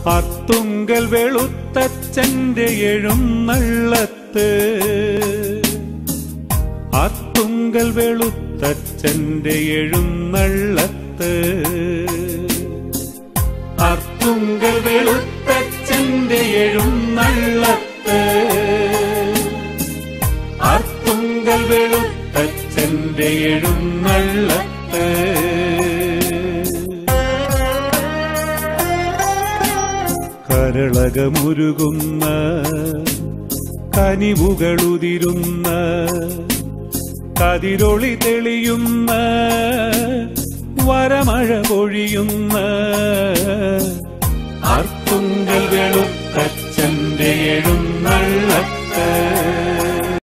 അത്തുങ്കൽ വെളുത്തച്ഛന്റെ എഴുന്നള്ളത്ത് അത്തുങ്കൽ വെളുത്തച്ഛന്റെ എഴുന്നള്ളത്ത് അത്തുങ്കൽ വെളുത്തച്ഛന്റെ എഴുന്നള്ളത്ത് അത്തുങ്കൽ വെളുത്തച്ഛന്റെ എഴുന്നള്ളത്ത് കരളകമുരുകുന്ന കനിവുകളുതിരുന്ന കതിരൊളി തെളിയുന്ന വരമഴ പൊഴിയുന്ന അർത്തുങ്കൽ വെളുത്തച്ഛന്റെ എഴുന്ന